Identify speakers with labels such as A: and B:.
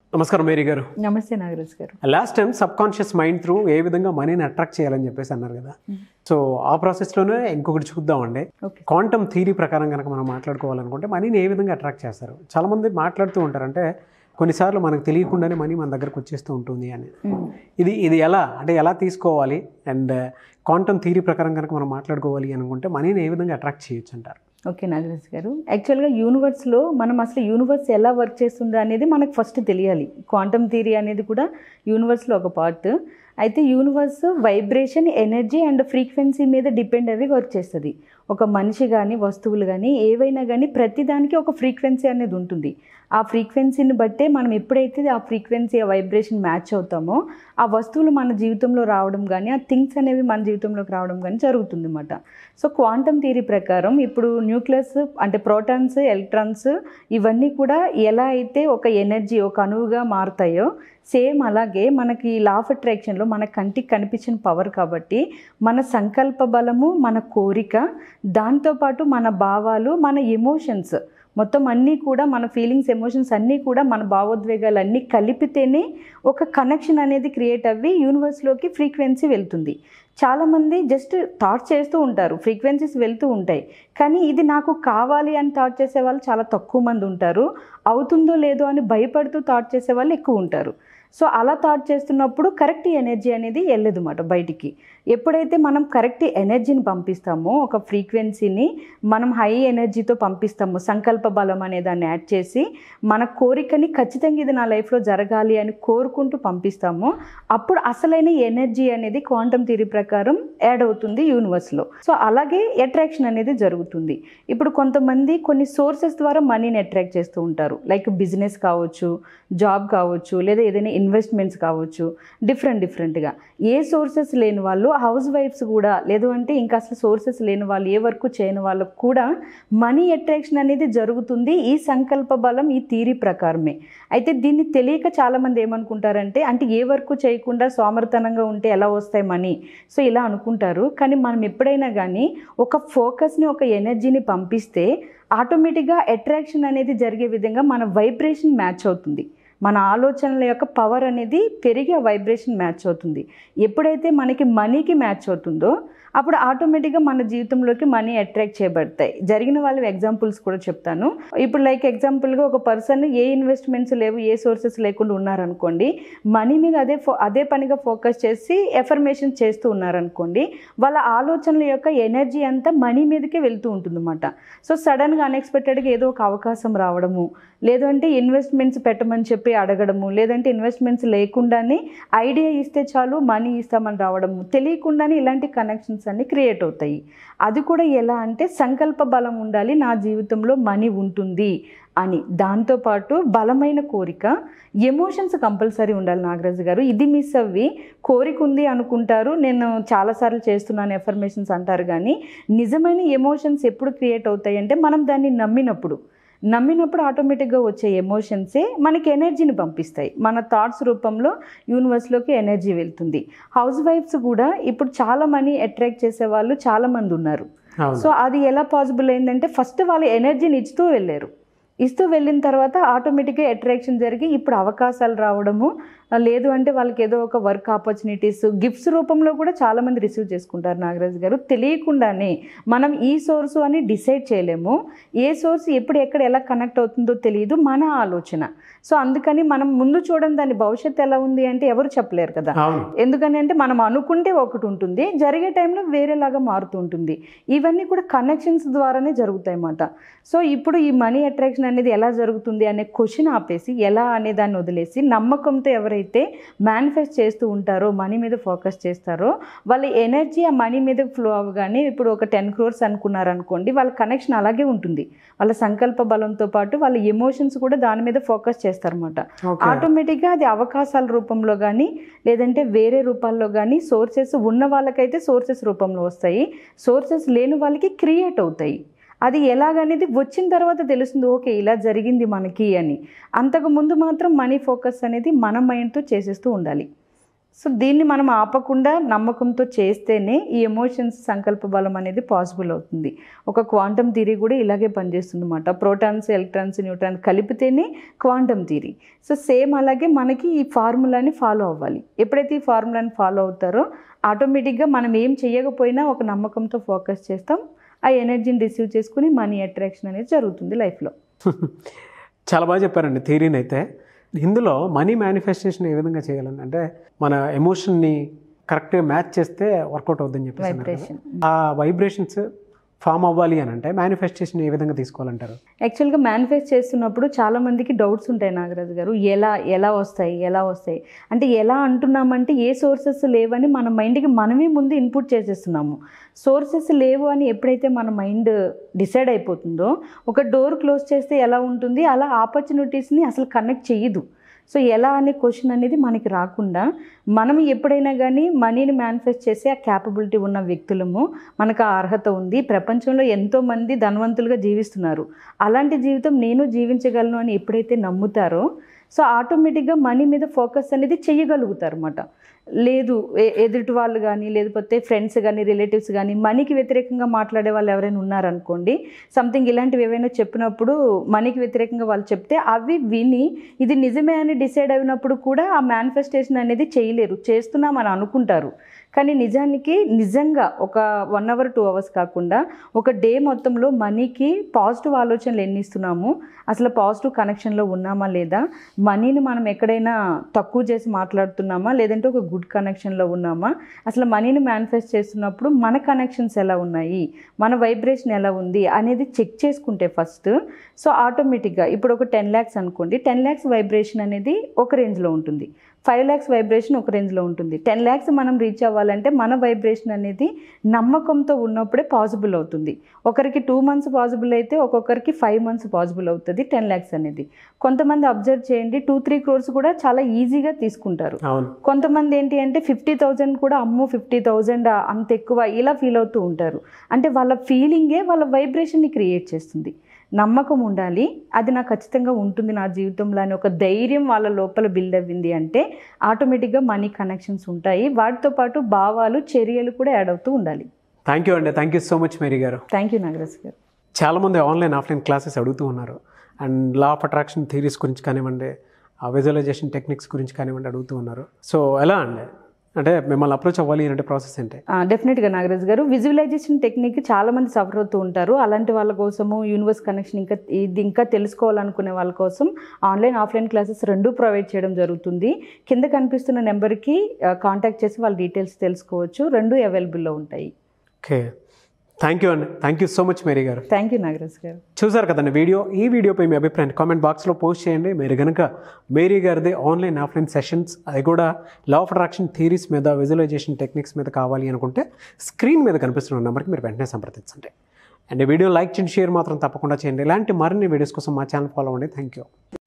A: నమస్కారం మేరీ గారు
B: నమస్తే Nagaraj garu
A: last time subconscious mind through ఏ విధంగా మనీని అట్రాక్ట్ చేయాలని చెప్పేసి అన్నారు కదా సో ఆ ప్రాసెస్లోనే ఇంకొకటి చూద్దామండి
B: ఓకే
A: క్వాంటమ్ థీరీ ప్రకారం కనుక మనం మాట్లాడుకోవాలనుకుంటే మనీని ఏ విధంగా అట్రాక్ట్ చేస్తారు చాలామంది మాట్లాడుతూ ఉంటారంటే కొన్నిసార్లు మనకు తెలియకుండానే మనీ మన దగ్గరకు వచ్చేస్తూ ఉంటుంది అని ఇది ఇది ఎలా అంటే ఎలా తీసుకోవాలి అండ్ క్వాంటమ్ థీరీ ప్రకారం కనుక మనం మాట్లాడుకోవాలి అనుకుంటే మనీని ఏ విధంగా అట్రాక్ట్ చేయొచ్చు అంటారు
B: ఓకే నాగరాజ్ గారు యాక్చువల్గా యూనివర్స్లో మనం అసలు యూనివర్స్ ఎలా వర్క్ చేస్తుందో అనేది మనకు ఫస్ట్ తెలియాలి క్వాంటమ్ థియరీ అనేది కూడా యూనివర్స్లో ఒక పార్ట్ అయితే universe vibration energy and frequency మీద డిపెండ్ అవి వర్క్ చేస్తుంది ఒక మనిషి కానీ వస్తువులు కానీ ఏవైనా కానీ ప్రతిదానికి ఒక ఫ్రీక్వెన్సీ అనేది ఉంటుంది ఆ ఫ్రీక్వెన్సీని బట్టే మనం ఎప్పుడైతే ఆ ఫ్రీక్వెన్సీ ఆ వైబ్రేషన్ మ్యాచ్ అవుతామో ఆ వస్తువులు మన జీవితంలో రావడం కానీ ఆ థింగ్స్ అనేవి మన జీవితంలోకి రావడం కానీ జరుగుతుంది అన్నమాట సో క్వాంటమ్ థియరీ ప్రకారం ఇప్పుడు న్యూక్లియస్ అంటే ప్రోటాన్స్ ఎలక్ట్రాన్స్ ఇవన్నీ కూడా ఎలా అయితే ఒక ఎనర్జీ ఒక అణువుగా మారుతాయో సేమ్ అలాగే మనకి లా ఆఫ్ అట్రాక్షన్లో మన కంటికి కనిపించిన పవర్ కాబట్టి మన సంకల్ప బలము మన కోరిక దాంతోపాటు మన భావాలు మన ఎమోషన్స్ మొత్తం అన్నీ కూడా మన ఫీలింగ్స్ ఎమోషన్స్ అన్నీ కూడా మన భావోద్వేగాలు అన్నీ కలిపితేనే ఒక కనెక్షన్ అనేది క్రియేట్ అవ్వి యూనివర్స్లోకి ఫ్రీక్వెన్సీ వెళ్తుంది చాలామంది జస్ట్ థాట్ చేస్తూ ఉంటారు ఫ్రీక్వెన్సీస్ వెళ్తూ ఉంటాయి కానీ ఇది నాకు కావాలి అని థాట్ చేసే వాళ్ళు చాలా తక్కువ మంది ఉంటారు అవుతుందో లేదో అని భయపడుతూ థాట్ చేసే వాళ్ళు ఎక్కువ ఉంటారు సో అలా థాట్ చేస్తున్నప్పుడు కరెక్ట్ ఎనర్జీ అనేది వెళ్ళదు అన్నమాట బయటికి ఎప్పుడైతే మనం కరెక్ట్ ఎనర్జీని పంపిస్తామో ఒక ఫ్రీక్వెన్సీని మనం హై ఎనర్జీతో పంపిస్తామో సంకల్ప బలం అనే దాన్ని యాడ్ చేసి మన కోరికని ఖచ్చితంగా ఇది నా లైఫ్లో జరగాలి అని కోరుకుంటూ పంపిస్తామో అప్పుడు అసలైన ఎనర్జీ అనేది క్వాంటమ్ థియరీ ప్రకారం యాడ్ అవుతుంది యూనివర్స్లో సో అలాగే అట్రాక్షన్ అనేది జరుగుతుంది ఇప్పుడు కొంతమంది కొన్ని సోర్సెస్ ద్వారా మనీని అట్రాక్ట్ చేస్తూ ఉంటారు లైక్ బిజినెస్ కావచ్చు జాబ్ కావచ్చు లేదా ఏదైనా ఇన్వెస్ట్మెంట్స్ కావచ్చు డిఫరెంట్ డిఫరెంట్గా ఏ సోర్సెస్ లేని వాళ్ళు హౌస్ వైఫ్స్ కూడా లేదు అంటే ఇంకా అసలు సోర్సెస్ లేని వాళ్ళు ఏ వర్క్ చేయని వాళ్ళకు కూడా మనీ అట్రాక్షన్ అనేది జరుగుతుంది ఈ సంకల్ప బలం ఈ థీరీ ప్రకారమే అయితే దీన్ని తెలియక చాలామంది ఏమనుకుంటారంటే అంటే ఏ వర్క్ చేయకుండా సోమర్తనంగా ఉంటే ఎలా వస్తాయి మనీ సో ఇలా అనుకుంటారు కానీ మనం ఎప్పుడైనా కానీ ఒక ఫోకస్ని ఒక ఎనర్జీని పంపిస్తే ఆటోమేటిక్గా అట్రాక్షన్ అనేది జరిగే విధంగా మన వైబ్రేషన్ మ్యాచ్ అవుతుంది మన ఆలోచనల యొక్క పవర్ అనేది పెరిగి ఆ వైబ్రేషన్ మ్యాచ్ అవుతుంది ఎప్పుడైతే మనకి మనీకి మ్యాచ్ అవుతుందో అప్పుడు ఆటోమేటిక్గా మన జీవితంలోకి మనీ అట్రాక్ట్ చేయబడతాయి జరిగిన వాళ్ళ ఎగ్జాంపుల్స్ కూడా చెప్తాను ఇప్పుడు లైక్ ఎగ్జాంపుల్గా ఒక పర్సన్ ఏ ఇన్వెస్ట్మెంట్స్ లేవు ఏ సోర్సెస్ లేకుండా ఉన్నారనుకోండి మనీ మీద అదే ఫో అదే పనిగా ఫోకస్ చేసి ఎఫర్మేషన్ చేస్తూ ఉన్నారనుకోండి వాళ్ళ ఆలోచనల యొక్క ఎనర్జీ అంతా మనీ మీదకే వెళ్తూ ఉంటుందన్నమాట సో సడన్గా అన్ఎక్స్పెక్టెడ్గా ఏదో ఒక అవకాశం రావడము లేదంటే ఇన్వెస్ట్మెంట్స్ పెట్టమని చెప్పి అడగడము లేదంటే ఇన్వెస్ట్మెంట్స్ లేకుండానే ఐడియా ఇస్తే చాలు మనీ ఇస్తామని రావడము తెలియకుండానే ఇలాంటి కనెక్షన్స్ అన్ని క్రియేట్ అవుతాయి అది కూడా ఎలా అంటే సంకల్ప బలం ఉండాలి నా జీవితంలో మనీ ఉంటుంది అని దాంతోపాటు బలమైన కోరిక ఎమోషన్స్ కంపల్సరీ ఉండాలి నాగరాజు గారు ఇది మిస్ అవ్వి కోరిక ఉంది అనుకుంటారు నేను చాలాసార్లు చేస్తున్నాను ఎఫర్మేషన్స్ అంటారు కానీ నిజమైన ఎమోషన్స్ ఎప్పుడు క్రియేట్ అవుతాయి అంటే మనం దాన్ని నమ్మినప్పుడు నమ్మినప్పుడు ఆటోమేటిక్గా వచ్చే ఎమోషన్సే మనకి ఎనర్జీని పంపిస్తాయి మన థాట్స్ రూపంలో యూనివర్స్లోకి ఎనర్జీ వెళ్తుంది హౌస్ వైఫ్స్ కూడా ఇప్పుడు చాలా మనీ అట్రాక్ట్ చేసే వాళ్ళు చాలామంది ఉన్నారు
A: అవును
B: సో అది ఎలా పాసిబుల్ అయిందంటే ఫస్ట్ వాళ్ళు ఎనర్జీని ఇస్తూ వెళ్ళారు ఇస్తూ వెళ్ళిన తర్వాత ఆటోమేటిక్గా అట్రాక్షన్ జరిగి ఇప్పుడు అవకాశాలు రావడము లేదు అంటే వాళ్ళకి ఏదో ఒక వర్క్ ఆపర్చునిటీస్ గిఫ్ట్స్ రూపంలో కూడా చాలామంది రిసీవ్ చేసుకుంటారు నాగరాజ్ గారు తెలియకుండానే మనం ఈ సోర్స్ అని డిసైడ్ చేయలేము ఏ సోర్స్ ఎప్పుడు ఎక్కడ ఎలా కనెక్ట్ అవుతుందో తెలియదు మన ఆలోచన సో అందుకని మనం ముందు చూడడం దాని భవిష్యత్తు ఎలా ఉంది అంటే ఎవరు చెప్పలేరు కదా
A: అవును
B: ఎందుకని అంటే మనం అనుకుంటే ఒకటి ఉంటుంది జరిగే టైంలో వేరేలాగా మారుతూ ఉంటుంది ఇవన్నీ కూడా కనెక్షన్స్ ద్వారానే జరుగుతాయి అన్నమాట సో ఇప్పుడు ఈ మనీ అట్రాక్షన్ అనేది ఎలా జరుగుతుంది అనే క్వశ్చన్ ఆపేసి ఎలా అనే దాన్ని వదిలేసి నమ్మకంతో ఎవరైతే మేనిఫెస్ట్ చేస్తూ ఉంటారో మనీ మీద ఫోకస్ చేస్తారో వాళ్ళ ఎనర్జీ ఆ మనీ మీద ఫ్లో అవ్వగానే ఇప్పుడు ఒక టెన్ క్రోర్స్ అనుకున్నారనుకోండి వాళ్ళ కనెక్షన్ అలాగే ఉంటుంది వాళ్ళ సంకల్ప బలంతో పాటు వాళ్ళ ఎమోషన్స్ కూడా దాని మీద ఫోకస్ చేస్తారన్నమాట
A: ఓకే
B: ఆటోమేటిక్గా అది అవకాశాల రూపంలో కానీ లేదంటే వేరే రూపాల్లో కానీ సోర్సెస్ ఉన్న వాళ్ళకైతే సోర్సెస్ రూపంలో వస్తాయి సోర్సెస్ లేని వాళ్ళకి క్రియేట్ అవుతాయి అది ఎలాగనేది వచ్చిన తర్వాత తెలుస్తుంది ఓకే ఇలా జరిగింది మనకి అని అంతకు ముందు మాత్రం మనీ ఫోకస్ అనేది మన మైండ్తో చేసేస్తూ ఉండాలి సో దీన్ని మనం ఆపకుండా నమ్మకంతో చేస్తేనే ఈ ఎమోషన్స్ సంకల్ప బలం అనేది పాసిబుల్ అవుతుంది ఒక క్వాంటమ్ థీరీ కూడా ఇలాగే పనిచేస్తుంది అనమాట ప్రోటాన్స్ ఎలక్ట్రాన్స్ న్యూట్రాన్స్ కలిపితేనే క్వాంటమ్ థీరీ సో సేమ్ అలాగే మనకి ఈ ఫార్ములాని ఫాలో అవ్వాలి ఎప్పుడైతే ఈ ఫార్ములాని ఫాలో అవుతారో ఆటోమేటిక్గా మనం ఏం చేయకపోయినా ఒక నమ్మకంతో ఫోకస్ చేస్తాం ఆ ఎనర్జీని రిసీవ్ చేసుకుని మనీ అట్రాక్షన్ అనేది జరుగుతుంది లైఫ్లో
A: చాలా బాగా చెప్పారండి థియరీని అయితే ఇందులో మనీ మేనిఫెస్టేషన్ ఏ విధంగా చేయాలని అంటే మన ఎమోషన్ని కరెక్ట్గా మ్యాచ్ చేస్తే వర్కౌట్ అవుతుందని చెప్పేసి అన్నారు కదా.
B: వైబ్రేషన్
A: ఆ వైబ్రేషన్స్ ఫామ్ అవ్వాలి అని అంటే మేనిఫెస్టేషన్ ఏ విధంగా తీసుకోవాలంటారు
B: యాక్చువల్గా మేనిఫెస్ట్ చేస్తున్నప్పుడు చాలా మందికి డౌట్స్ ఉంటాయి నాగరాజు గారు ఎలా ఎలా వస్తాయి ఎలా వస్తాయి అంటే ఎలా అంటున్నామంటే ఏ సోర్సెస్ లేవని మన మైండ్కి మనమే ముందు ఇన్పుట్ చేసేస్తున్నాము సోర్సెస్ లేవు అని ఎప్పుడైతే మన మైండ్ డిసైడ్ అయిపోతుందో ఒక డోర్ క్లోజ్ చేస్తే ఎలా ఉంటుంది అలా ఆపర్చునిటీస్ని అసలు కనెక్ట్ చేయదు సో ఎలా అనే క్వశ్చన్ అనేది మనకి రాకుండా మనం ఎప్పుడైనా కానీ మనీని మేనిఫెస్ట్ చేసే ఆ క్యాపబిలిటీ ఉన్న వ్యక్తులము మనకు ఆ అర్హత ఉంది ప్రపంచంలో ఎంతోమంది ధనవంతులుగా జీవిస్తున్నారు అలాంటి జీవితం నేను జీవించగలను అని ఎప్పుడైతే నమ్ముతారో సో ఆటోమేటిక్గా మనీ మీద ఫోకస్ అనేది చెయ్యగలుగుతారు అన్నమాట లేదు ఎ- ఎదుటి వాళ్ళు కానీ లేకపోతే ఫ్రెండ్స్ కానీ రిలేటివ్స్ కానీ మనీకి వ్యతిరేకంగా మాట్లాడే వాళ్ళు ఎవరైనా ఉన్నారనుకోండి సంథింగ్ ఇలాంటివి ఏవైనా చెప్పినప్పుడు మనీకి వ్యతిరేకంగా వాళ్ళు చెప్తే అవి విని ఇది నిజమే అని డిసైడ్ అయినప్పుడు కూడా ఆ మేనిఫెస్టేషన్ అనేది చేయలేరు చేస్తున్నామని అనుకుంటారు కానీ నిజానికి నిజంగా ఒక వన్ అవర్ టూ అవర్స్ కాకుండా ఒక డే మొత్తంలో మనీకి పాజిటివ్ ఆలోచనలు ఎన్ని ఇస్తున్నాము అసలు పాజిటివ్ కనెక్షన్లో ఉన్నామా లేదా మనీని మనం ఎక్కడైనా తక్కువ చేసి మాట్లాడుతున్నామా లేదంటే ఒక గుడ్ కనెక్షన్లో ఉన్నామా అసలు మనీని మేనిఫెస్ట్ చేస్తున్నప్పుడు మన కనెక్షన్స్ ఎలా ఉన్నాయి మన వైబ్రేషన్ ఎలా ఉంది అనేది చెక్ చేసుకుంటే ఫస్ట్ సో ఆటోమేటిక్గా ఇప్పుడు ఒక టెన్ ల్యాక్స్ అనుకోండి టెన్ ల్యాక్స్ వైబ్రేషన్ అనేది ఒక రేంజ్లో ఉంటుంది ఫైవ్ ల్యాక్స్ వైబ్రేషన్ ఒక రేంజ్లో ఉంటుంది టెన్ ల్యాక్స్ మనం రీచ్ అవ్వాలంటే మన వైబ్రేషన్ అనేది నమ్మకంతో ఉన్నప్పుడే పాసిబుల్ అవుతుంది ఒకరికి టూ మంత్స్ పాసిబుల్ అయితే ఒక్కొక్కరికి ఫైవ్ మంత్స్ పాసిబుల్ అవుతుంది టెన్ ల్యాక్స్ అనేది కొంతమంది అబ్జర్వ్ చేయండి టూ త్రీ క్రోర్స్ కూడా చాలా ఈజీగా తీసుకుంటారు
A: అవును
B: కొంతమంది ఏంటి అంటే ఫిఫ్టీ థౌజండ్ కూడా అమ్మో ఫిఫ్టీ థౌజండ్ అంత ఎక్కువ ఇలా ఫీల్ అవుతూ ఉంటారు అంటే వాళ్ళ ఫీలింగే వాళ్ళ వైబ్రేషన్ని క్రియేట్ చేస్తుంది నమ్మకం ఉండాలి అది నాకు ఖచ్చితంగా ఉంటుంది నా జీవితంలో అని ఒక ధైర్యం వాళ్ళ లోపల బిల్డ్ అవ్వింది అంటే ఆటోమేటిక్గా మనీ కనెక్షన్స్ ఉంటాయి వాటితో పాటు భావాలు చర్యలు కూడా యాడ్ అవుతూ ఉండాలి
A: థ్యాంక్ యూ అండి thank you so much Mary garu
B: thank you Nagaraj garu
A: చాలామంది ఆన్లైన్ ఆఫ్లైన్ క్లాసెస్ అడుగుతూ ఉన్నారు and law of attraction theories గురించి కానివ్వండి ఆ విజువలైజేషన్ టెక్నిక్స్ గురించి కానివ్వండి అడుగుతూ ఉన్నారు సో ఎలా అండి అంటే మిమ్మల్ని అప్రోచ్ అవ్వాలి అంటే ప్రాసెస్ ఏంటి
B: డెఫినెట్గా నాగరాజ్ గారు విజువలైజేషన్ టెక్నిక్ చాలా మంది సఫర్ అవుతూ ఉంటారు అలాంటి వాళ్ళ కోసము యూనివర్స్ కనెక్షన్ ఇంకా ఇది ఇంకా తెలుసుకోవాలనుకునే వాళ్ళ కోసం ఆన్లైన్ ఆఫ్లైన్ క్లాసెస్ రెండు ప్రొవైడ్ చేయడం జరుగుతుంది కింద కనిపిస్తున్న నెంబర్కి కాంటాక్ట్ చేసి వాళ్ళ డీటెయిల్స్ తెలుసుకోవచ్చు రెండు అవైలబుల్లో ఉంటాయి
A: ఓకే థ్యాంక్ యూ అండి thank you so much Mary garu
B: thank you Nagaraj garu
A: చూసారు కదండి వీడియో ఈ వీడియోపై మీ అభిప్రాయాన్ని కామెంట్ బాక్స్లో పోస్ట్ చేయండి మీరు కనుక మేరీ గారిది ఆన్లైన్ ఆఫ్లైన్ సెషన్స్ అది కూడా లా ఆఫ్ అట్రాక్షన్ థీరీస్ మీద విజువలైజేషన్ టెక్నిక్స్ మీద కావాలి అనుకుంటే స్క్రీన్ మీద కనిపిస్తున్న నెంబర్కి మీరు వెంటనే సంప్రదించండి అండ్ ఈ వీడియో లైక్ చేయండి షేర్ మాత్రం తప్పకుండా చేయండి ఇలాంటి మరిన్ని వీడియోస్ కోసం మా ఛానల్ ఫాలో అవ్వండి థ్యాంక్ యూ